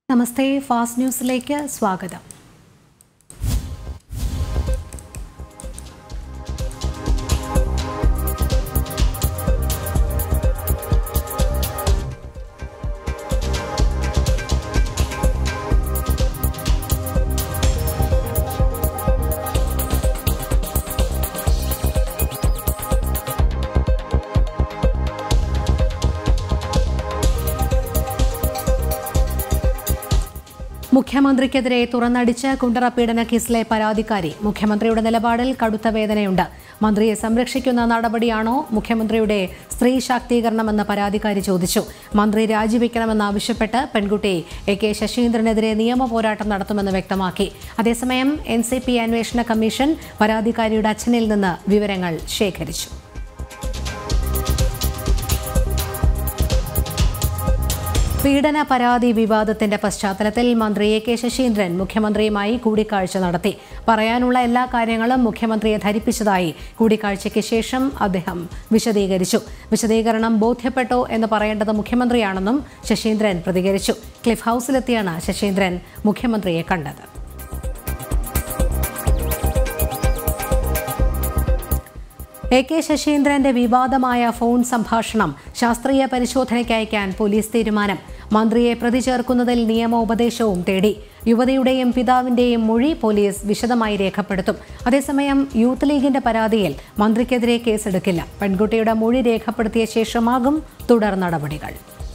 നമസ്തേ fast ന്യൂസിലേക്ക് സ്വാഗതം മുഖ്യമന്ത്രിക്കെതിരെ തുറന്നടിച്ച് കുണ്ടറ പീഡന കേസിലെ പരാതിക്കാരി മുഖ്യമന്ത്രിയുടെ നിലപാടിൽ കടുത്ത വേദനയുണ്ട് മന്ത്രിയെ സംരക്ഷിക്കുന്ന നടപടിയാണോ മുഖ്യമന്ത്രിയുടെ സ്ത്രീ ശാക്തീകരണമെന്ന് പരാതിക്കാരി ചോദിച്ചു മന്ത്രി രാജിവെക്കണമെന്നാവശ്യപ്പെട്ട് പെൺകുട്ടി എ കെ ശശീന്ദ്രനെതിരെ നിയമ പോരാട്ടം നടത്തുമെന്ന് വ്യക്തമാക്കി അതേസമയം എൻ സി പി അന്വേഷണ കമ്മീഷൻ പരാതിക്കാരിയുടെ അച്ഛനിൽ നിന്ന് വിവരങ്ങൾ ശേഖരിച്ചു പീഡന പരാതി വിവാദത്തിന്റെ പശ്ചാത്തലത്തിൽ മന്ത്രി എ കെ ശശീന്ദ്രൻ മുഖ്യമന്ത്രിയുമായി കൂടിക്കാഴ്ച നടത്തി പറയാനുള്ള എല്ലാ കാര്യങ്ങളും മുഖ്യമന്ത്രിയെ ധരിപ്പിച്ചതായി കൂടിക്കാഴ്ചയ്ക്ക് ശേഷം അദ്ദേഹം വിശദീകരിച്ചു വിശദീകരണം ബോധ്യപ്പെട്ടോ എന്ന് പറയേണ്ടത് മുഖ്യമന്ത്രിയാണെന്നും ശശീന്ദ്രൻ പ്രതികരിച്ചു ക്ലിഫ് ഹൌസിലെത്തിയാണ് ശശീന്ദ്രൻ മുഖ്യമന്ത്രിയെ കണ്ടത് എ കെ ശശീന്ദ്രന്റെ വിവാദമായ ഫോൺ സംഭാഷണം ശാസ്ത്രീയ പരിശോധനയ്ക്ക് അയക്കാൻ പോലീസ് തീരുമാനം മന്ത്രിയെ പ്രതി ചേർക്കുന്നതിൽ നിയമോപദേശവും തേടി യുവതിയുടെയും പിതാവിന്റെയും മൊഴി പോലീസ് വിശദമായി രേഖപ്പെടുത്തും അതേസമയം യൂത്ത് ലീഗിന്റെ പരാതിയിൽ മന്ത്രിക്കെതിരെ കേസെടുക്കില്ല പെൺകുട്ടിയുടെ മൊഴി രേഖപ്പെടുത്തിയ ശേഷമാകും തുടർ നടപടികൾ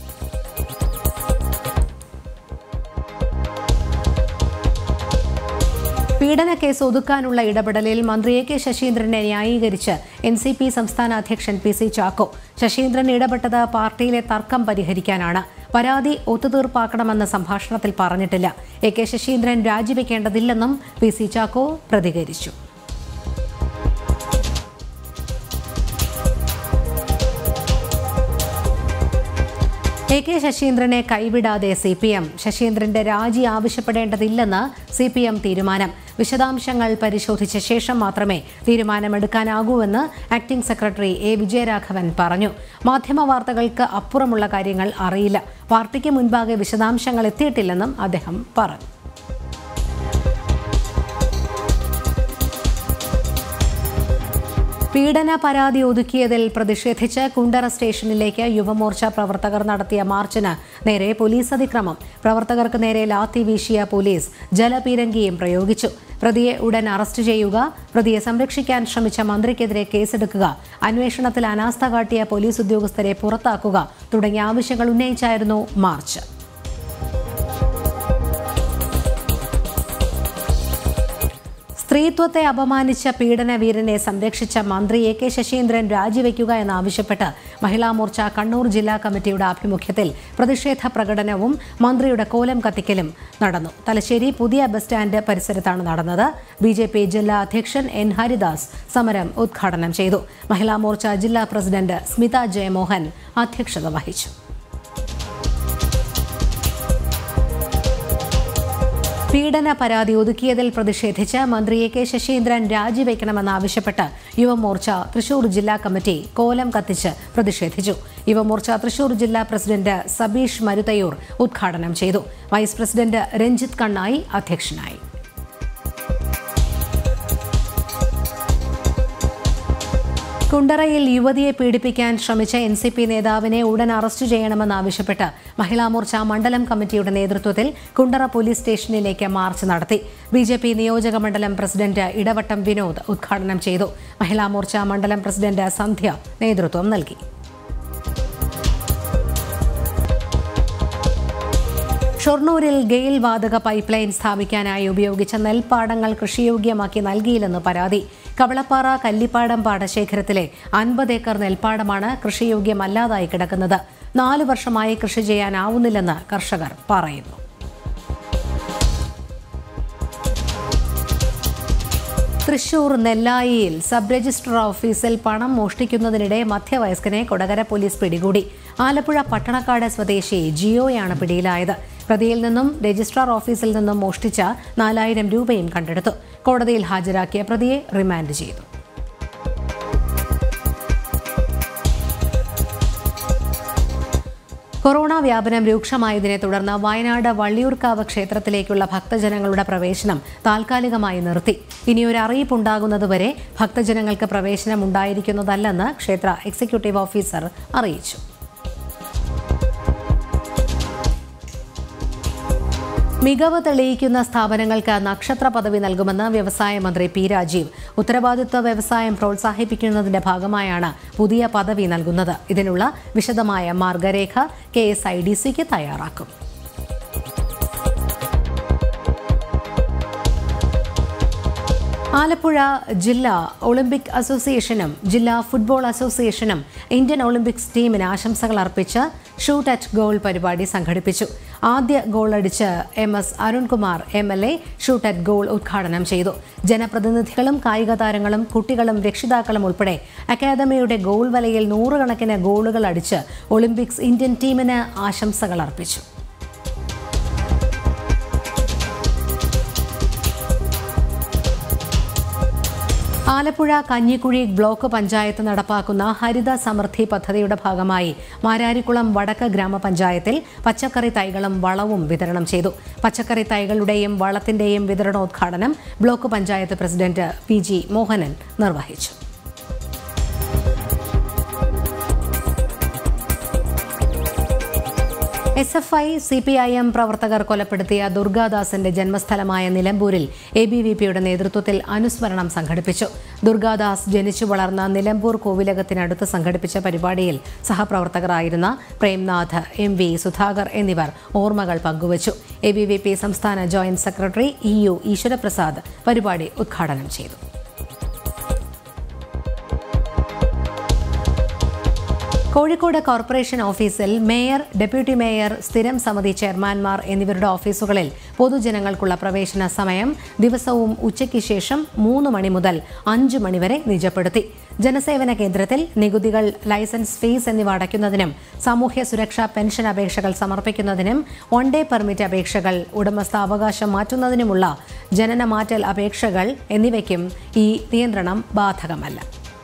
പീഡന കേസ് ഒതുക്കാനുള്ള ഇടപെടലിൽ മന്ത്രി എ കെ ശശീന്ദ്രനെ ന്യായീകരിച്ച് എൻ സി പി സംസ്ഥാന അധ്യക്ഷൻ പി സി ചാക്കോ ശശീന്ദ്രൻ ഇടപെട്ടത് പാർട്ടിയിലെ തർക്കം പരിഹരിക്കാനാണ് പരാതി ഒത്തുതീർപ്പാക്കണമെന്ന സംഭാഷണത്തിൽ പറഞ്ഞിട്ടില്ല എ കെ ശശീന്ദ്രൻ രാജിവെക്കേണ്ടതില്ലെന്നും പി സി ചാക്കോ പ്രതികരിച്ചു എ കെ ശശീന്ദ്രനെ കൈവിടാതെ സി പി എം ശശീന്ദ്രന്റെ രാജി ആവശ്യപ്പെടേണ്ടതില്ലെന്ന് സി പി എം തീരുമാനം വിശദാംശങ്ങൾ പരിശോധിച്ച ശേഷം മാത്രമേ തീരുമാനമെടുക്കാനാകൂവെന്ന് ആക്ടിംഗ് സെക്രട്ടറി എ വിജയരാഘവൻ പറഞ്ഞു മാധ്യമ വാർത്തകൾക്ക് അപ്പുറമുള്ള കാര്യങ്ങൾ അറിയില്ല പാർട്ടിക്ക് മുൻപാകെ വിശദാംശങ്ങൾ എത്തിയിട്ടില്ലെന്നും അദ്ദേഹം പറഞ്ഞു പീഡന പരാതി ഒതുക്കിയതിൽ പ്രതിഷേധിച്ച് കുണ്ടറ സ്റ്റേഷനിലേക്ക് യുവമോർച്ച പ്രവർത്തകർ നടത്തിയ മാർച്ചിന് നേരെ പോലീസ് അതിക്രമം പ്രവർത്തകർക്ക് നേരെ ലാത്തി വീശിയ പോലീസ് ജലപീരങ്കിയും പ്രയോഗിച്ചു പ്രതിയെ ഉടൻ അറസ്റ്റ് ചെയ്യുക പ്രതിയെ സംരക്ഷിക്കാൻ ശ്രമിച്ച മന്ത്രിക്കെതിരെ കേസെടുക്കുക അന്വേഷണത്തിൽ അനാസ്ഥ കാട്ടിയ പോലീസ് ഉദ്യോഗസ്ഥരെ പുറത്താക്കുക തുടങ്ങിയ ആവശ്യങ്ങൾ ഉന്നയിച്ചായിരുന്നു മാർച്ച് സ്ത്രീത്വത്തെ അപമാനിച്ച പീഡനവീരനെ സംരക്ഷിച്ച മന്ത്രി എ കെ ശശീന്ദ്രൻ രാജിവെക്കുക എന്നാവശ്യപ്പെട്ട് മഹിളാ മോർച്ച കണ്ണൂർ ജില്ലാ കമ്മിറ്റിയുടെ ആഭിമുഖ്യത്തിൽ പ്രതിഷേധ പ്രകടനവും മന്ത്രിയുടെ കോലം കത്തിക്കലും നടന്നു തലശ്ശേരി പുതിയ ബസ് സ്റ്റാൻഡ് പരിസരത്താണ് നടന്നത് ബി ജെ പി ജില്ലാ അധ്യക്ഷൻ എൻ ഹരിദാസ് സമരം ഉദ്ഘാടനം ചെയ്തു മഹിളാ മോർച്ച ജില്ലാ പ്രസിഡന്റ് സ്മിത ജയമോഹൻ അധ്യക്ഷത വഹിച്ചു പീഡന പരാതി ഒതുക്കിയതിൽ പ്രതിഷേധിച്ച് മന്ത്രി എ കെ ശശീന്ദ്രൻ രാജിവെക്കണമെന്നാവശ്യപ്പെട്ട് യുവമോർച്ച തൃശൂർ ജില്ലാ കമ്മിറ്റി കോലം കത്തിച്ച് പ്രതിഷേധിച്ചു യുവമോർച്ച തൃശൂർ ജില്ലാ പ്രസിഡന്റ് സബീഷ് മരുതയൂർ ഉദ്ഘാടനം ചെയ്തു വൈസ് പ്രസിഡന്റ് രഞ്ജിത്ത് കണ്ണായി അധ്യക്ഷനായി കുണ്ടറയിൽ യുവതിയെ പീഡിപ്പിക്കാൻ ശ്രമിച്ച എൻ സി പി നേതാവിനെ ഉടൻ അറസ്റ്റ് ചെയ്യണമെന്നാവശ്യപ്പെട്ട് മഹിളാ മോർച്ച മണ്ഡലം കമ്മിറ്റിയുടെ നേതൃത്വത്തിൽ കുണ്ടറ പോലീസ് സ്റ്റേഷനിലേക്ക് മാർച്ച് നടത്തി ബി ജെ പി നിയോജക മണ്ഡലം പ്രസിഡന്റ് ഇടവട്ടം വിനോദ് ഉദ്ഘാടനം ചെയ്തു മഹിളാ മോർച്ച മണ്ഡലം പ്രസിഡന്റ് സന്ധ്യ നേതൃത്വം നൽകി ഷൊർണൂരിൽ ഗെയിൽ വാതക പൈപ്പ് ലൈൻ സ്ഥാപിക്കാനായി ഉപയോഗിച്ച നെൽപ്പാടങ്ങൾ കൃഷിയോഗ്യമാക്കി നൽകിയില്ലെന്ന് പരാതി കവളപ്പാറ കല്ലിപ്പാടം പാടശേഖരത്തിലെ അൻപത് ഏക്കർ നെൽപ്പാടമാണ് കൃഷിയോഗ്യമല്ലാതായി കിടക്കുന്നത് നാലു വർഷമായി കൃഷി ചെയ്യാനാവുന്നില്ലെന്ന് കർഷകർ പറയുന്നു തൃശൂർ നെല്ലായിയിൽ സബ് രജിസ്ട്രാർ ഓഫീസിൽ പണം മോഷ്ടിക്കുന്നതിനിടെ മധ്യവയസ്കനെ കൊടകര പോലീസ് പിടികൂടി ആലപ്പുഴ പട്ടണക്കാട് സ്വദേശി ജിയോയാണ് പിടിയിലായത് പ്രതിയിൽ നിന്നും രജിസ്ട്രാർ ഓഫീസിൽ നിന്നും മോഷ്ടിച്ച നാലായിരം രൂപയും കണ്ടെടുത്തു കോടതിയിൽ ഹാജരാക്കിയ പ്രതിയെ റിമാൻഡ് ചെയ്തു കൊറോണ വ്യാപനം രൂക്ഷമായതിനെ തുടർന്ന് വയനാട് വള്ളിയൂർക്കാവ് ക്ഷേത്രത്തിലേക്കുള്ള ഭക്തജനങ്ങളുടെ പ്രവേശനം താൽക്കാലികമായി നിർത്തി ഇനിയൊരു അറിയിപ്പുണ്ടാകുന്നതുവരെ ഭക്തജനങ്ങൾക്ക് പ്രവേശനം ഉണ്ടായിരിക്കുന്നതല്ലെന്ന് ക്ഷേത്ര എക്സിക്യൂട്ടീവ് ഓഫീസർ അറിയിച്ചു മികവ് തെളിയിക്കുന്ന സ്ഥാപനങ്ങൾക്ക് നക്ഷത്ര പദവി നൽകുമെന്ന് വ്യവസായ മന്ത്രി പി രാജീവ് ഉത്തരവാദിത്വ വ്യവസായം പ്രോത്സാഹിപ്പിക്കുന്നതിന്റെ ഭാഗമായാണ് പുതിയ പദവി നൽകുന്നത് ഇതിനുള്ള വിശദമായ മാർഗരേഖ കെ എസ് ഐ ഡി സിക്ക് തയ്യാറാക്കും ആലപ്പുഴ ജില്ലാ ഒളിമ്പിക് അസോസിയേഷനും ജില്ലാ ഫുട്ബോൾ അസോസിയേഷനും ഇന്ത്യൻ ഒളിമ്പിക്സ് ടീമിന് ആശംസകൾ അർപ്പിച്ച് ഷൂട്ട് അറ്റ് ഗോൾ പരിപാടി സംഘടിപ്പിച്ചു ആദ്യ ഗോൾ അടിച്ച് M S Arunkumar M L A shoot at goal ഉദ്ഘാടനം ചെയ്തു ജനപ്രതിനിധികളും കായിക താരങ്ങളും കുട്ടികളും രക്ഷിതാക്കളും ഉൾപ്പെടെ അക്കാദമിയുടെ ഗോൾ വലയിൽ നൂറുകണക്കിന് ഗോളുകൾ അടിച്ച് ഒളിമ്പിക്സ് ഇന്ത്യൻ ടീമിന് ആശംസകൾ അർപ്പിച്ചു ആലപ്പുഴ കഞ്ഞിക്കുഴി ബ്ലോക്ക് പഞ്ചായത്ത് നടപ്പാക്കുന്ന ഹരിത സമൃദ്ധി പദ്ധതിയുടെ ഭാഗമായി മാരാരിക്കുളം വടക്ക് ഗ്രാമപഞ്ചായത്തിൽ പച്ചക്കറി തൈകളും വളവും വിതരണം ചെയ്തു പച്ചക്കറി തൈകളുടെയും വളത്തിന്റെയും വിതരണോദ്ഘാടനം block panchayat president P G Mohanan നിർവഹിച്ചു S F I C P I M പ്രവർത്തകർ കൊലപ്പെടുത്തിയ ദുർഗാദാസിന്റെ ജന്മസ്ഥലമായ നിലമ്പൂരിൽ എ ബി വി പിയുടെ നേതൃത്വത്തിൽ അനുസ്മരണം സംഘടിപ്പിച്ചു ദുർഗാദാസ് ജനിച്ചു വളർന്ന നിലമ്പൂർ കോവിലകത്തിനടുത്ത് സംഘടിപ്പിച്ച പരിപാടിയിൽ സഹപ്രവർത്തകരായിരുന്ന പ്രേംനാഥ് എം വി സുധാകർ എന്നിവർ ഓർമ്മകൾ പങ്കുവച്ചു എ ബി വി പി സംസ്ഥാന joint secretary E U Eswaraprasad പരിപാടി ഉദ്ഘാടനം ചെയ്തു കോഴിക്കോട് കോർപ്പറേഷൻ ഓഫീസിൽ മേയർ ഡെപ്യൂട്ടി മേയർ സ്ഥിരം സമിതി ചെയർമാൻമാർ എന്നിവരുടെ ഓഫീസുകളിൽ പൊതുജനങ്ങൾക്കുള്ള പ്രവേശന സമയം ദിവസവും ഉച്ചയ്ക്ക് ശേഷം മൂന്ന് മണി മുതൽ അഞ്ച് മണിവരെ നിജപ്പെടുത്തി ജനസേവന കേന്ദ്രത്തിൽ നികുതികൾ ലൈസൻസ് ഫീസ് എന്നിവ അടയ്ക്കുന്നതിനും സാമൂഹ്യ സുരക്ഷാ പെൻഷൻ അപേക്ഷകൾ സമർപ്പിക്കുന്നതിനും വൺ ഡേ പെർമിറ്റ് അപേക്ഷകൾ ഉടമസ്ഥാവകാശം മാറ്റുന്നതിനുമുള്ള ജനന മാറ്റൽ അപേക്ഷകൾ എന്നിവയ്ക്കും ഈ നിയന്ത്രണം ബാധകമല്ല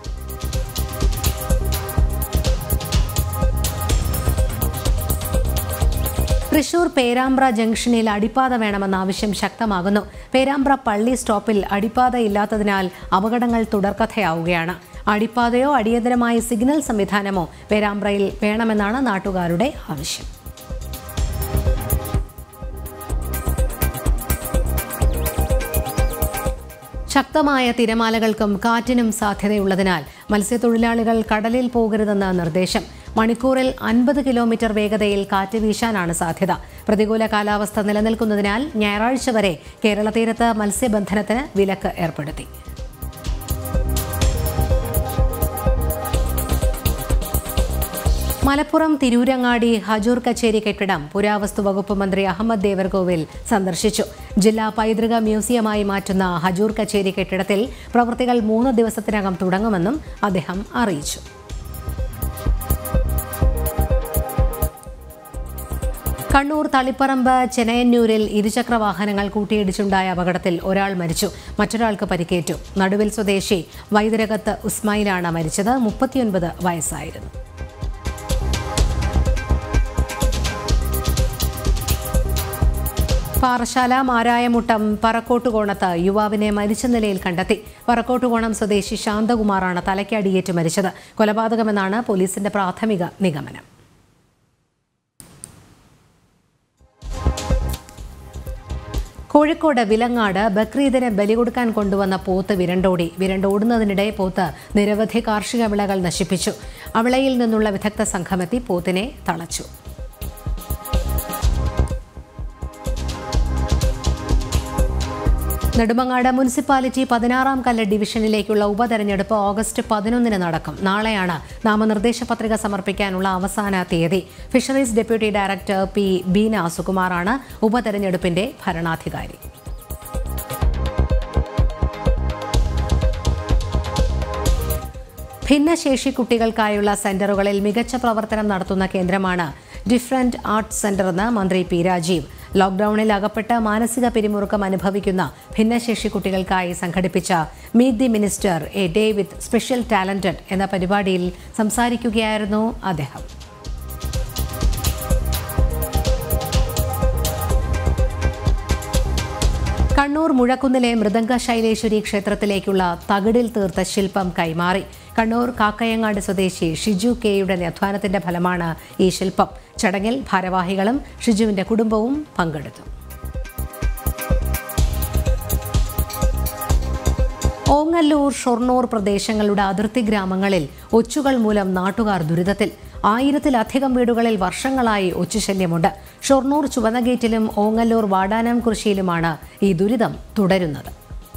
തൃശൂർ പേരാമ്പ്ര ജംഗ്ഷനിൽ അടിപ്പാത വേണമെന്ന ആവശ്യം ശക്തമാകുന്നു പേരാമ്പ്ര പള്ളി സ്റ്റോപ്പിൽ അടിപ്പാത ഇല്ലാത്തതിനാൽ അപകടങ്ങൾ തുടർക്കഥയാവുകയാണ് അടിപ്പാതയോ അടിയന്തരമായ സിഗ്നൽ സംവിധാനമോ പേരാമ്പ്രയിൽ വേണമെന്നാണ് നാട്ടുകാരുടെ ആവശ്യം ശക്തമായ തിരമാലകൾക്കും കാറ്റിനും സാധ്യതയുള്ളതിനാൽ മത്സ്യത്തൊഴിലാളികൾ കടലിൽ പോകരുതെന്ന നിർദ്ദേശം മണിക്കൂറിൽ അൻപത് കിലോമീറ്റർ വേഗതയിൽ കാറ്റ് വീശാനാണ് സാധ്യത പ്രതികൂല കാലാവസ്ഥ നിലനിൽക്കുന്നതിനാൽ ഞായറാഴ്ച വരെ കേരള തീരത്ത് മത്സ്യബന്ധനത്തിന് വിലക്ക് ഏർപ്പെടുത്തി മലപ്പുറം തിരൂരങ്ങാടി ഹജൂർ കച്ചേരി കെട്ടിടം പുരാവസ്തു വകുപ്പ് മന്ത്രി അഹമ്മദ് ദേവർകോവിൽ സന്ദർശിച്ചു ജില്ലാ പൈതൃക മ്യൂസിയമായി മാറ്റുന്ന ഹജൂർ കച്ചേരി കെട്ടിടത്തിൽ പ്രവൃത്തികൾ മൂന്ന് ദിവസത്തിനകം തുടങ്ങുമെന്നും അദ്ദേഹം അറിയിച്ചു കണ്ണൂർ തളിപ്പറമ്പ് ചെനയന്നൂരിൽ ഇരുചക്ര വാഹനങ്ങൾ കൂട്ടിയിടിച്ചുണ്ടായ അപകടത്തിൽ ഒരാൾ മരിച്ചു മറ്റൊരാൾക്ക് പരിക്കേറ്റു നടുവിൽ സ്വദേശി വൈദ്യരകത്ത് ഉസ്മായിലാണ് മരിച്ചത് മുപ്പത്തിയൊൻപത് വയസ്സായിരുന്നു പാറശാല മാരായമുട്ടം പറക്കോട്ടുകോണത്ത് യുവാവിനെ മരിച്ച നിലയിൽ കണ്ടെത്തി പറക്കോട്ടുകോണം സ്വദേശി ശാന്തകുമാറാണ് തലയ്ക്കടിയേറ്റ് മരിച്ചത് കൊലപാതകമെന്നാണ് പോലീസിന്റെ പ്രാഥമിക നിഗമനം കോഴിക്കോട് വിലങ്ങാട് ബക്രീദിന് ബലി കൊടുക്കാൻ കൊണ്ടുവന്ന പോത്ത് വിരണ്ടോടി വിരണ്ടോടുന്നതിനിടെ പോത്ത് നിരവധി കാർഷിക വിളകൾ നശിപ്പിച്ചു അവിളയിൽ നിന്നുള്ള വിദഗ്ധ സംഘമെത്തി പോത്തിനെ തളച്ചു നെടുമങ്ങാട് മുനിസിപ്പാലിറ്റി പതിനാറാം കല്ല് ഡിവിഷനിലേക്കുള്ള ഉപതെരഞ്ഞെടുപ്പ് ഓഗസ്റ്റ് പതിനൊന്നിന് നടക്കും നാളെയാണ് നാമനിർദ്ദേശ പത്രിക സമർപ്പിക്കാനുള്ള അവസാന തീയതി fisheries deputy director P Beena സുകുമാറാണ് ഉപതെരഞ്ഞെടുപ്പിന്റെ ഭരണാധികാരി ഭിന്നശേഷി കുട്ടികൾക്കായുള്ള സെന്ററുകളിൽ മികച്ച പ്രവർത്തനം നടത്തുന്ന കേന്ദ്രമാണ് ഡിഫറന്റ് ആർട്സ് സെന്റർ എന്ന് മന്ത്രി പി രാജീവ് ലോക്ഡൌണിൽ അകപ്പെട്ട് മാനസിക പിരിമുറുക്കം അനുഭവിക്കുന്ന ഭിന്നശേഷി കുട്ടികൾക്കായി സംഘടിപ്പിച്ച meet the minister a day with special talented എന്ന പരിപാടിയിൽ സംസാരിക്കുകയായിരുന്നു അദ്ദേഹം കണ്ണൂർ മുഴക്കുന്നിലെ മൃദംഗ ശൈലേശ്വരി ക്ഷേത്രത്തിലേക്കുള്ള തകിടിൽ തീർത്ത ശില്പം കൈമാറി കണ്ണൂർ കാക്കയങ്ങാട് സ്വദേശി ഷിജു കെയുടെ അധ്വാനത്തിന്റെ ഫലമാണ് ഈ ശില്പം ചടങ്ങിൽ ഭാരവാഹികളും ഷിജുവിന്റെ കുടുംബവും പങ്കെടുത്തു ഓങ്ങല്ലൂർ ഷൊർണൂർ പ്രദേശങ്ങളുടെ അതിർത്തി ഗ്രാമങ്ങളിൽ ഒച്ചുകൾ മൂലം നാട്ടുകാർ ദുരിതത്തിൽ ആയിരത്തിലധികം വീടുകളിൽ വർഷങ്ങളായി ഒച്ചുശല്യമുണ്ട് ഷൊർണൂർ ചുവന്നഗേറ്റിലും ഓങ്ങല്ലൂർ വാടാനം കൃഷിയിലുമാണ് ഈ ദുരിതം തുടരുന്നത്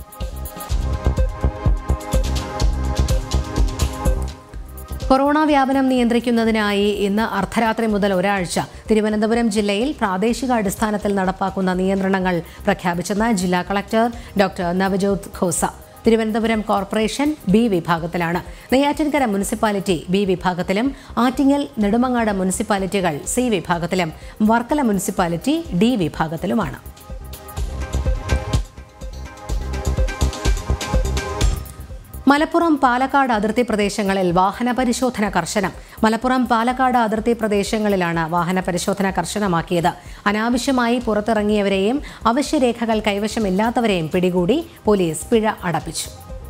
കൊറോണ വ്യാപനം നിയന്ത്രിക്കുന്നതിനായി ഇന്ന് അർദ്ധരാത്രി മുതൽ ഒരാഴ്ച തിരുവനന്തപുരം ജില്ലയിൽ പ്രാദേശികാടിസ്ഥാനത്തിൽ നടപ്പാക്കുന്ന നിയന്ത്രണങ്ങൾ പ്രഖ്യാപിച്ചെന്ന് ജില്ലാ collector doctor Navjot Khosa Thiruvananthapuram corporation B വിഭാഗത്തിലാണ് നെയ്യാറ്റിൻകര മുനിസിപ്പാലിറ്റി ബി വിഭാഗത്തിലും ആറ്റിങ്ങൽ നെടുമങ്ങാട് മുനിസിപ്പാലിറ്റികൾ സി വിഭാഗത്തിലും വർക്കല മുനിസിപ്പാലിറ്റി ഡി വിഭാഗത്തിലുമാണ് മലപ്പുറം പാലക്കാട് അതിർത്തി പ്രദേശങ്ങളിൽ വാഹന പരിശോധന കർശനം മലപ്പുറം പാലക്കാട് അതിർത്തി പ്രദേശങ്ങളിലാണ് വാഹന പരിശോധന കർശനമാക്കിയത് അനാവശ്യമായി പുറത്തിറങ്ങിയവരെയും അവശ്യരേഖകൾ കൈവശമില്ലാത്തവരെയും പിടികൂടി പോലീസ് പിഴ അടപ്പിച്ചു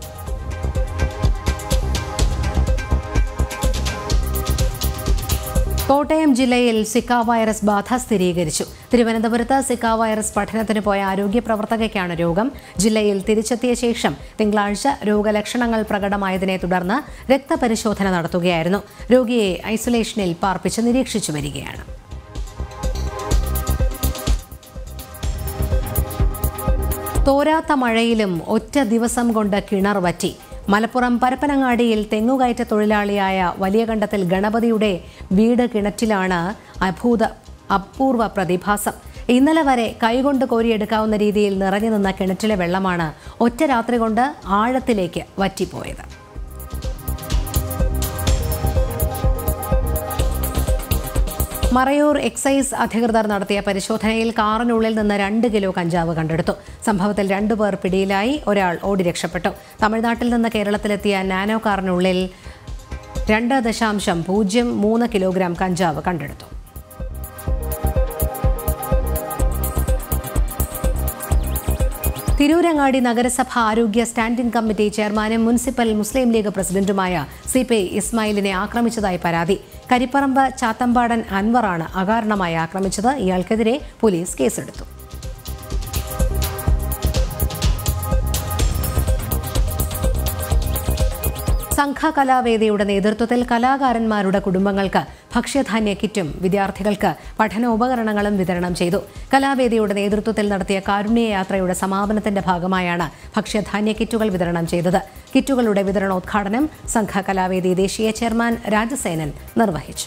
കോട്ടയം ജില്ലയിൽ സിക്ക വൈറസ് ബാധ സ്ഥിരീകരിച്ചു തിരുവനന്തപുരത്ത് സിക്ക വൈറസ് പഠനത്തിന് പോയ ആരോഗ്യ പ്രവർത്തകയ്ക്കാണ് രോഗം ജില്ലയിൽ തിരിച്ചെത്തിയ ശേഷം തിങ്കളാഴ്ച രോഗലക്ഷണങ്ങൾ പ്രകടമായതിനെ തുടർന്ന് രക്തപരിശോധന നടത്തുകയായിരുന്നു രോഗിയെ ഐസൊലേഷനിൽ പാർപ്പിച്ച് നിരീക്ഷിച്ചു വരികയാണ് തോരാത്ത മഴയിലും ഒറ്റ ദിവസം കൊണ്ട് കിണർ വറ്റി മലപ്പുറം പരപ്പനങ്ങാടിയിൽ തെങ്ങുകയറ്റ തൊഴിലാളിയായ വലിയകണ്ടത്തിൽ ഗണപതിയുടെ വീട് കിണറ്റിലാണ് അഭൂത അപൂർവ പ്രതിഭാസം ഇന്നലെ വരെ കൈകൊണ്ട് കോരിയെടുക്കാവുന്ന രീതിയിൽ നിറഞ്ഞു നിന്ന കിണറ്റിലെ വെള്ളമാണ് ഒറ്റ രാത്രി കൊണ്ട് ആഴത്തിലേക്ക് വറ്റിപ്പോയത് മറയൂർ എക്സൈസ് അധികൃതർ നടത്തിയ പരിശോധനയിൽ കാറിനുള്ളിൽ നിന്ന് രണ്ട് കിലോ കഞ്ചാവ് കണ്ടെടുത്തു സംഭവത്തിൽ രണ്ടുപേർ പിടിയിലായി ഒരാൾ ഓടി രക്ഷപ്പെട്ടു തമിഴ്നാട്ടിൽ നിന്ന് കേരളത്തിലെത്തിയ നാനോ കാറിനുള്ളിൽ രണ്ട് ദശാംശം പൂജ്യം മൂന്ന് കിലോഗ്രാം കഞ്ചാവ് കണ്ടെടുത്തു തിരൂരങ്ങാടി നഗരസഭ ആരോഗ്യ സ്റ്റാൻഡിംഗ് കമ്മിറ്റി ചെയർമാനും മുനിസിപ്പൽ മുസ്ലിം ലീഗ് പ്രസിഡന്റുമായ സി പി ഇസ്മായിലിനെ ആക്രമിച്ചതായി പരാതി കരിപ്പറമ്പ് ചാത്തമ്പാടൻ അൻവറാണ് അകാരണമായി ആക്രമിച്ചത് ഇയാൾക്കെതിരെ പോലീസ് കേസെടുത്തു സംഘ കലാവേദിയുടെ നേതൃത്വത്തിൽ കലാകാരന്മാരുടെ കുടുംബങ്ങൾക്ക് ഭക്ഷ്യധാന്യ കിറ്റും വിദ്യാർത്ഥികൾക്ക് പഠനോപകരണങ്ങളും വിതരണം ചെയ്തു കലാവേദിയുടെ നേതൃത്വത്തിൽ നടത്തിയ കാരുണ്യ യാത്രയുടെ സമാപനത്തിന്റെ ഭാഗമായാണ് ഭക്ഷ്യധാന്യ കിറ്റുകൾ വിതരണം ചെയ്തത് കിറ്റുകളുടെ വിതരണോദ്ഘാടനം സംഘ കലാവേദി ദേശീയ ചെയർമാൻ രാജസേനൻ നിർവഹിച്ചു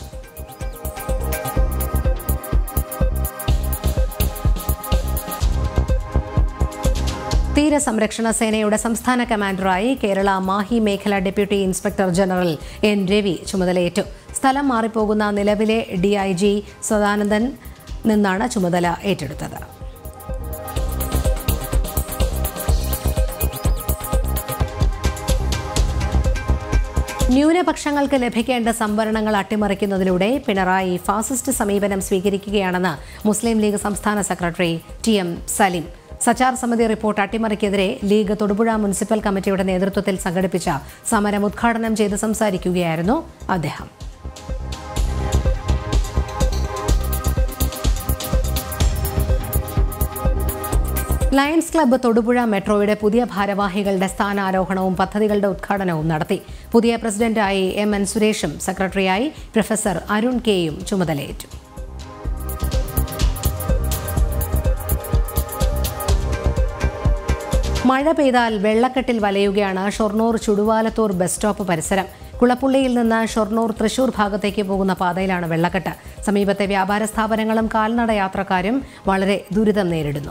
തീരസംരക്ഷണ സേനയുടെ സംസ്ഥാന കമാൻഡറായി കേരള മാഹി മേഖല deputy inspector general N Ravi ചുമതലയേറ്റു സ്ഥലം മാറിപ്പോകുന്ന നിലവിലെ ഡിഐജി സദാനന്ദൻ നിന്നാണ് ചുമതല ഏറ്റെടുത്തത് ന്യൂനപക്ഷങ്ങൾക്ക് ലഭിക്കേണ്ട സംവരണങ്ങൾ അട്ടിമറിക്കുന്നതിലൂടെ പിണറായി ഫാസിസ്റ്റ് സമീപനം സ്വീകരിക്കുകയാണെന്ന് മുസ്ലിം ലീഗ് സംസ്ഥാന secretary T M Saleem Sachar സമിതി റിപ്പോർട്ട് അട്ടിമറിക്കെതിരെ ലീഗ് തൊടുപുഴ മുനിസിപ്പൽ കമ്മിറ്റിയുടെ നേതൃത്വത്തിൽ സംഘടിപ്പിച്ച സമരം ഉദ്ഘാടനം ചെയ്ത് സംസാരിക്കുകയായിരുന്നു അദ്ദേഹം ലയൺസ് ക്ലബ്ബ് തൊടുപുഴ മെട്രോയുടെ പുതിയ ഭാരവാഹികളുടെ സ്ഥാനാരോഹണവും പദ്ധതികളുടെ ഉദ്ഘാടനവും നടത്തി പുതിയ പ്രസിഡന്റായി എം എൻ സുരേഷും സെക്രട്ടറിയായി പ്രൊഫസർ അരുൺ കെയും ചുമതലയേറ്റു മഴ പെയ്താൽ വെള്ളക്കെട്ടിൽ വലയുകയാണ് ഷൊർണൂർ ചുടുവാലത്തൂർ ബസ് സ്റ്റോപ്പ് പരിസരം കുളപ്പുള്ളിയിൽ നിന്ന് ഷൊർണൂർ തൃശൂർ ഭാഗത്തേക്ക് പോകുന്ന പാതയിലാണ് വെള്ളക്കെട്ട് സമീപത്തെ വ്യാപാര സ്ഥാപനങ്ങളും കാൽനട യാത്രക്കാരും വളരെ ദുരിതം നേരിടുന്നു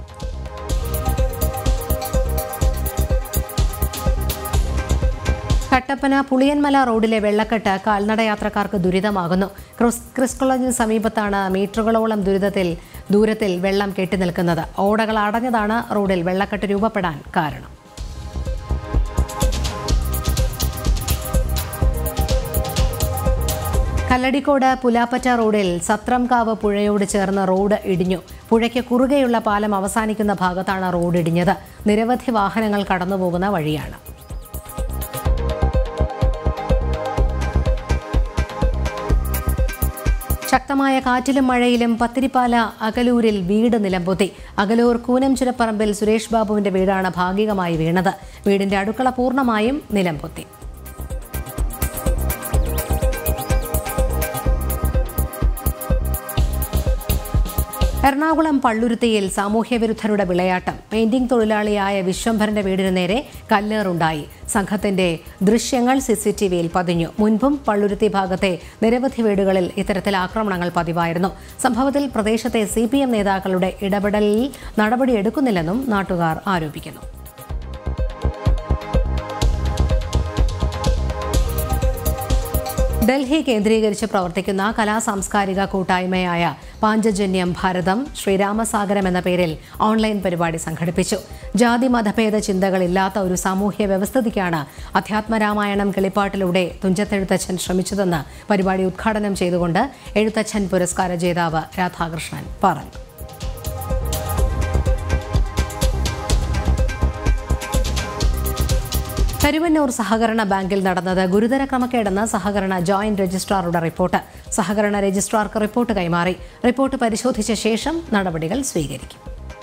കട്ടപ്പന പുളിയൻമല റോഡിലെ വെള്ളക്കെട്ട് കാൽനട യാത്രക്കാർക്ക് ദുരിതമാകുന്നു ക്രിസ് ക്രിസ് കോളേജിന് സമീപത്താണ് മീറ്ററുകളോളം ദുരിതത്തിൽ ദൂരത്തിൽ വെള്ളം കെട്ടിനിൽക്കുന്നത് ഓടകൾ അടഞ്ഞതാണ് റോഡിൽ വെള്ളക്കെട്ട് രൂപപ്പെടാൻ കാരണം കല്ലടിക്കോട് പുലാപ്പറ്റ റോഡിൽ സത്രംകാവ് പുഴയോട് ചേർന്ന് റോഡ് ഇടിഞ്ഞു പുഴയ്ക്ക് കുറുകെയുള്ള പാലം അവസാനിക്കുന്ന ഭാഗത്താണ് റോഡ് ഇടിഞ്ഞത് നിരവധി വാഹനങ്ങൾ കടന്നുപോകുന്ന വഴിയാണ് ശക്തമായ കാറ്റിലും മഴയിലും പത്തിരിപ്പാല അകലൂരിൽ വീട് നിലംപൊത്തി അകലൂർ കൂനംചുരപ്പറമ്പിൽ സുരേഷ് ബാബുവിന്റെ വീടാണ് ഭാഗികമായി വീണത് വീടിന്റെ അടുക്കള പൂർണ്ണമായും നിലംപൊത്തി എറണാകുളം പള്ളുരുത്തിയിൽ സാമൂഹ്യവിരുദ്ധരുടെ വിളയാട്ടം പെയിന്റിംഗ് തൊഴിലാളിയായ വിശ്വംഭരന്റെ വീടിന് നേരെ കല്ലേറുണ്ടായി സംഘത്തിന്റെ ദൃശ്യങ്ങൾ സിസിടിവിയിൽ പതിഞ്ഞു മുൻപും പള്ളുരുത്തി ഭാഗത്തെ നിരവധി വീടുകളിൽ ഇത്തരത്തിൽ ആക്രമണങ്ങൾ പതിവായിരുന്നു സംഭവത്തിൽ പ്രദേശത്തെ സി നേതാക്കളുടെ ഇടപെടലിൽ നടപടിയെടുക്കുന്നില്ലെന്നും നാട്ടുകാർ ആരോപിക്കുന്നു ഡൽഹി കേന്ദ്രീകരിച്ച് പ്രവർത്തിക്കുന്ന കലാ സാംസ്കാരിക കൂട്ടായ്മയായ പാഞ്ചജന്യം ഭാരതം ശ്രീരാമസാഗരം എന്ന പേരിൽ ഓൺലൈൻ പരിപാടി സംഘടിപ്പിച്ചു ജാതി മതഭേദ ചിന്തകളില്ലാത്ത ഒരു സാമൂഹ്യ വ്യവസ്ഥിതിക്കാണ് അധ്യാത്മരാമായണം കിളിപ്പാട്ടിലൂടെ തുഞ്ചത്തെഴുത്തച്ഛൻ ശ്രമിച്ചതെന്ന് പരിപാടി ഉദ്ഘാടനം ചെയ്തുകൊണ്ട് എഴുത്തച്ഛൻ പുരസ്കാര ജേതാവ് രാധാകൃഷ്ണൻ പറഞ്ഞു കരുവന്നൂർ സഹകരണ ബാങ്കിൽ നടന്നത് ഗുരുതര ക്രമക്കേടെന്ന് സഹകരണ ജോയിന്റ് രജിസ്ട്രാറുടെ റിപ്പോർട്ട് സഹകരണ രജിസ്ട്രാർക്ക് റിപ്പോർട്ട് കൈമാറി റിപ്പോർട്ട് പരിശോധിച്ച ശേഷം നടപടികൾ സ്വീകരിക്കും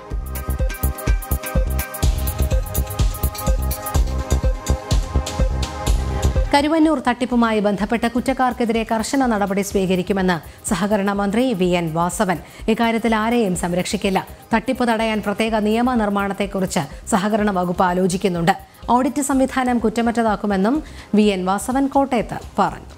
കരുവന്നൂർ തട്ടിപ്പുമായി ബന്ധപ്പെട്ട കുറ്റക്കാർക്കെതിരെ കർശന നടപടി സ്വീകരിക്കുമെന്ന് സഹകരണ മന്ത്രി വി എൻ വാസവൻ ഇക്കാര്യത്തിൽ ആരെയും സംരക്ഷിക്കില്ല തട്ടിപ്പ് തടയാൻ പ്രത്യേക നിയമ നിർമ്മാണത്തെക്കുറിച്ച് സഹകരണ വകുപ്പ് ആലോചിക്കുന്നുണ്ട് ഓഡിറ്റ് സംവിധാനം കുറ്റമറ്റതാക്കുമെന്നും വി എൻ വാസവൻ കോട്ടയത്ത് പറഞ്ഞു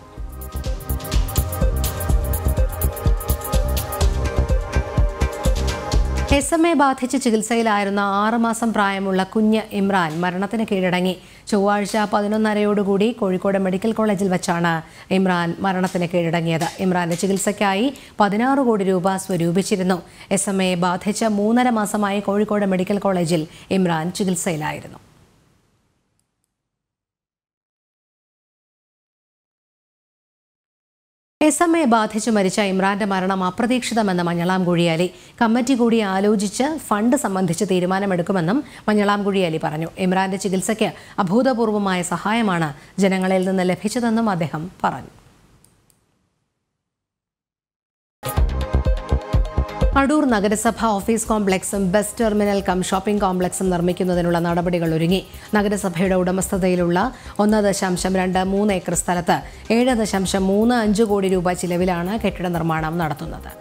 എസ് എം എ ബാധിച്ച് ചികിത്സയിലായിരുന്ന ആറുമാസം പ്രായമുള്ള കുഞ്ഞ് ഇമ്രാൻ മരണത്തിന് കീഴടങ്ങി ചൊവ്വാഴ്ച പതിനൊന്നരയോടുകൂടി കോഴിക്കോട് മെഡിക്കൽ കോളേജിൽ വെച്ചാണ് ഇമ്രാൻ മരണത്തിന് കീഴടങ്ങിയത് ഇമ്രാന്റെ ചികിത്സയ്ക്കായി പതിനാറ് കോടി രൂപ സ്വരൂപിച്ചിരുന്നു എസ് എം എ ബാധിച്ച് മൂന്നര മാസമായി കോഴിക്കോട് മെഡിക്കൽ കോളേജിൽ ഇമ്രാൻ ചികിത്സയിലായിരുന്നു എസ് എം എ ബാധിച്ചു മരിച്ച ഇമ്രാന്റെ മരണം അപ്രതീക്ഷിതമെന്ന് മഞ്ഞളാംകുഴിയാലി കമ്മിറ്റി കൂടി ആലോചിച്ച് ഫണ്ട് സംബന്ധിച്ച് തീരുമാനമെടുക്കുമെന്നും മഞ്ഞളാംകുഴിയാലി പറഞ്ഞു ഇമ്രാന്റെ ചികിത്സയ്ക്ക് അഭൂതപൂർവമായ സഹായമാണ് ജനങ്ങളിൽ നിന്ന് ലഭിച്ചതെന്നും അദ്ദേഹം പറഞ്ഞു അടൂർ നഗരസഭ ഓഫീസ് കോംപ്ലക്സും ബസ് ടെർമിനൽ കം ഷോപ്പിംഗ് കോംപ്ലക്സും നിർമ്മിക്കുന്നതിനുള്ള നടപടികൾ ഒരുങ്ങി നഗരസഭയുടെ ഉടമസ്ഥതയിലുള്ള ഒന്ന് ദശാംശം രണ്ട് മൂന്ന് ഏക്കർ സ്ഥലത്ത് ഏഴ് ദശാംശം മൂന്ന് അഞ്ച് കോടി രൂപ ചിലവിലാണ് കെട്ടിട നിർമ്മാണം നടത്തുന്നത്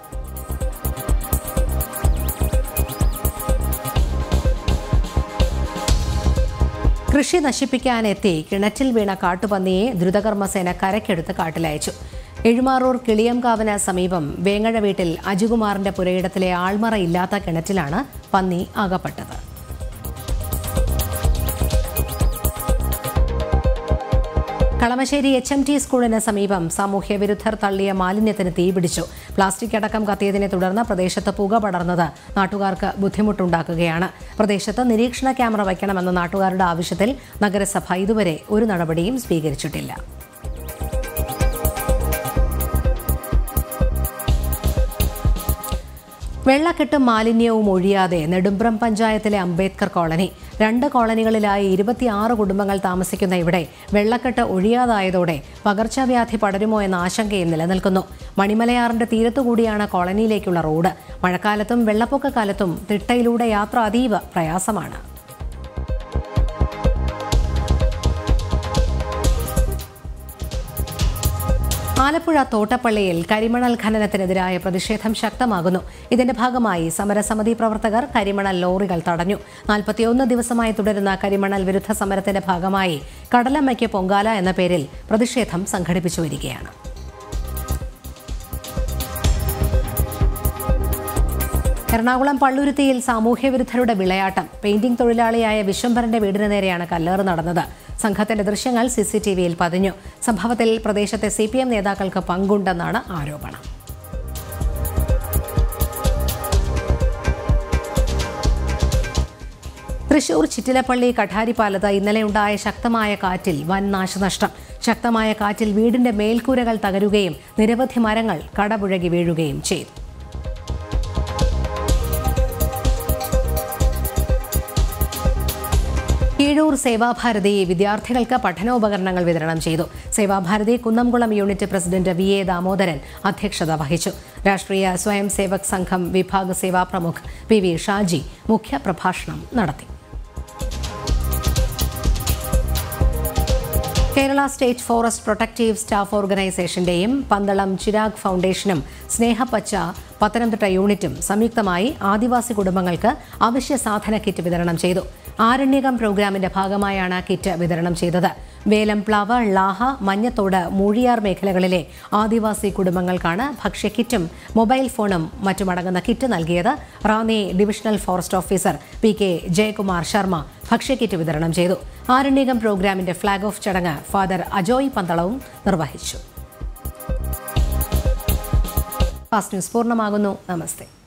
കൃഷി നശിപ്പിക്കാനെത്തി കിണറ്റിൽ വീണ കാട്ടുപന്നിയെ ദ്രുതകർമ്മസേന കരക്കെടുത്ത് കാട്ടിലയച്ചു എഴുമാറൂർ കിളിയംകാവിന് സമീപം വേങ്ങഴ വീട്ടിൽ അജുകുമാറിന്റെ പുരയിടത്തിലെ ആൾമറ ഇല്ലാത്ത കിണറ്റിലാണ് പന്നി അകപ്പെട്ടത് കളമശ്ശേരി എച്ച് എം ടി സ്കൂളിന് സമീപം സാമൂഹ്യ വിരുദ്ധർ തള്ളിയ മാലിന്യത്തിന് തീപിടിച്ചു പ്ലാസ്റ്റിക് അടക്കം കത്തിയതിനെ തുടർന്ന് പ്രദേശത്ത് പുക പടർന്നത് നാട്ടുകാർക്ക് ബുദ്ധിമുട്ടുണ്ടാക്കുകയാണ് പ്രദേശത്ത് നിരീക്ഷണ ക്യാമറ വയ്ക്കണമെന്ന നാട്ടുകാരുടെ ആവശ്യത്തിൽ നഗരസഭ ഇതുവരെ ഒരു നടപടിയും സ്വീകരിച്ചിട്ടില്ല വെള്ളക്കെട്ടും മാലിന്യവും ഒഴിയാതെ നെടുമ്പ്രം പഞ്ചായത്തിലെ അംബേദ്കർ കോളനി രണ്ട് കോളനികളിലായി ഇരുപത്തിയാറ് കുടുംബങ്ങൾ താമസിക്കുന്ന ഇവിടെ വെള്ളക്കെട്ട് ഒഴിയാതായതോടെ പകർച്ചവ്യാധി പടരുമോ എന്ന ആശങ്കയും നിലനിൽക്കുന്നു മണിമലയാറിന്റെ തീരത്തുകൂടിയാണ് കോളനിയിലേക്കുള്ള റോഡ് മഴക്കാലത്തും വെള്ളപ്പൊക്കക്കാലത്തും തിട്ടയിലൂടെ യാത്ര അതീവ പ്രയാസമാണ് ആലപ്പുഴ തോട്ടപ്പള്ളിയിൽ കരിമണൽ ഖനനത്തിനെതിരായ പ്രതിഷേധം ശക്തമാകുന്നു ഇതിന്റെ ഭാഗമായി സമരസമിതി പ്രവർത്തകർ കരിമണൽ ലോറികൾ തടഞ്ഞു നാൽപ്പത്തിയൊന്ന് ദിവസമായി തുടരുന്ന കരിമണൽ വിരുദ്ധ സമരത്തിന്റെ ഭാഗമായി കടലമ്മയ്ക്ക് പൊങ്കാല എന്ന പേരിൽ പ്രതിഷേധം സംഘടിപ്പിച്ചു വരികയാണ് എറണാകുളം പള്ളുരുത്തിയിൽ സാമൂഹ്യവിരുദ്ധരുടെ വിളയാട്ടം പെയിന്റിംഗ് തൊഴിലാളിയായ വിശ്വംഭരന്റെ വീടിന് നേരെയാണ് കല്ലേറ് നടന്നത് സംഘത്തിന്റെ ദൃശ്യങ്ങൾ സിസിടിവിയിൽ പതിഞ്ഞു സംഭവത്തിൽ പ്രദേശത്തെ സി നേതാക്കൾക്ക് പങ്കുണ്ടെന്നാണ് ആരോപണം തൃശൂർ ചിറ്റിലപ്പള്ളി കഠാരിപ്പാലത്ത് ഇന്നലെയുണ്ടായ ശക്തമായ കാറ്റിൽ വൻ നാശനഷ്ടം ശക്തമായ കാറ്റിൽ വീടിന്റെ മേൽക്കൂരകൾ തകരുകയും നിരവധി മരങ്ങൾ കടപുഴകി വീഴുകയും ചെയ്തു കീഴൂർ സേവാഭാരതി വിദ്യാർത്ഥികൾക്ക് പഠനോപകരണങ്ങൾ വിതരണം ചെയ്തു Sevabharathi Kunnamkulam unit president V A Damodaran അധ്യക്ഷത വഹിച്ചു രാഷ്ട്രീയ സ്വയം സേവക് സംഘം വിഭാഗ് സേവാ പ്രമുഖ് പി വി ഷാജി മുഖ്യപ്രഭാഷണം നടത്തി Kerala state forest protective staff ഓർഗനൈസേഷന്റെയും പന്തളം ചിരാഗ് ഫൗണ്ടേഷനും സ്നേഹപ്പച്ച പത്തനംതിട്ട യൂണിറ്റും സംയുക്തമായി ആദിവാസി കുടുംബങ്ങൾക്ക് അവശ്യ സാധന കിറ്റ് വിതരണം ചെയ്തു ആരണ്യകം പ്രോഗ്രാമിന്റെ ഭാഗമായാണ് കിറ്റ് വിതരണം ചെയ്തത് വേലംപ്ലാവ് ലാഹ മഞ്ഞത്തോട് മൂഴിയാർ മേഖലകളിലെ ആദിവാസി കുടുംബങ്ങൾക്കാണ് ഭക്ഷ്യക്കിറ്റും മൊബൈൽ ഫോണും മറ്റുമടങ്ങുന്ന കിറ്റ് നൽകിയത് Ranni divisional forest officer P K Jayakumar Sharma ഭക്ഷ്യക്കിറ്റ് വിതരണം ചെയ്തു ആരണ്യകം പ്രോഗ്രാമിന്റെ ഫ്ളാഗ് ഓഫ് ചടങ്ങ് ഫാദർ അജോയ് പന്തളവും നിർവഹിച്ചു ഫാസ്റ്റ് ന്യൂസ് പൂർണ്ണമാകുന്നു നമസ്തേ